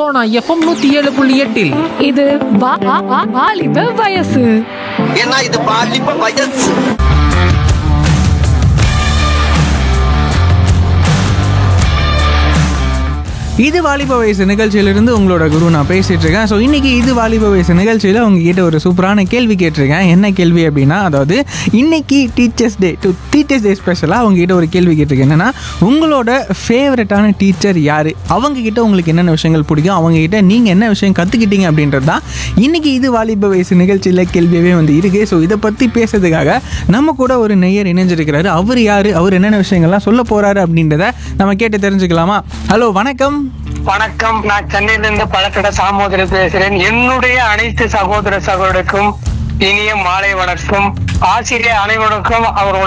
Sona FM நூத்தி ஏழு புள்ளி எட்டில் இது வா- வா- வா- வாலிப வயசு ஏன்னா இது பாலிப்ப வயசு இது வாலிப வயசு நிகழ்ச்சியிலிருந்து உங்களோட குரு நான் பேசிட்டு இருக்கேன் ஸோ இன்னைக்கு இது வாலிப வயசு நிகழ்ச்சியில் உங்ககிட்ட ஒரு சூப்பரான கேள்வி கேட்டிருக்கேன் என்ன கேள்வி அப்படின்னா அதாவது இன்னைக்கு teachers day to teachers day ஸ்பெஷலாக உங்ககிட்ட ஒரு கேள்வி கேட்டிருக்கேன் என்னன்னா உங்களோட ஃபேவரட்டான டீச்சர் யார் அவங்க கிட்ட உங்களுக்கு என்னென்ன விஷயங்கள் பிடிக்கும் அவங்க கிட்ட நீங்கள் என்ன விஷயம் கற்றுக்கிட்டீங்க அப்படின்றது தான் இன்னைக்கு இது வாலிப வயசு நிகழ்ச்சியில் கேள்வியவே வந்து இருக்கு ஸோ இதை பற்றி பேசுறதுக்காக நம்ம கூட ஒரு நெய்யர் இணைஞ்சிருக்கிறாரு அவர் யார் அவர் என்னென்ன விஷயங்கள்லாம் சொல்ல போறாரு அப்படின்றத நம்ம கேட்டு தெரிஞ்சுக்கலாமா ஹலோ வணக்கம் வணக்கம் நான் சென்னையில இருந்து பழக்கட சாமோதரர் பேசுறேன் என்னுடைய அனைத்து சகோதர சகோதரருக்கும் இனிய மாலை வணக்கம் ஆசிரியர் அனைவருக்கும் அவர்களோட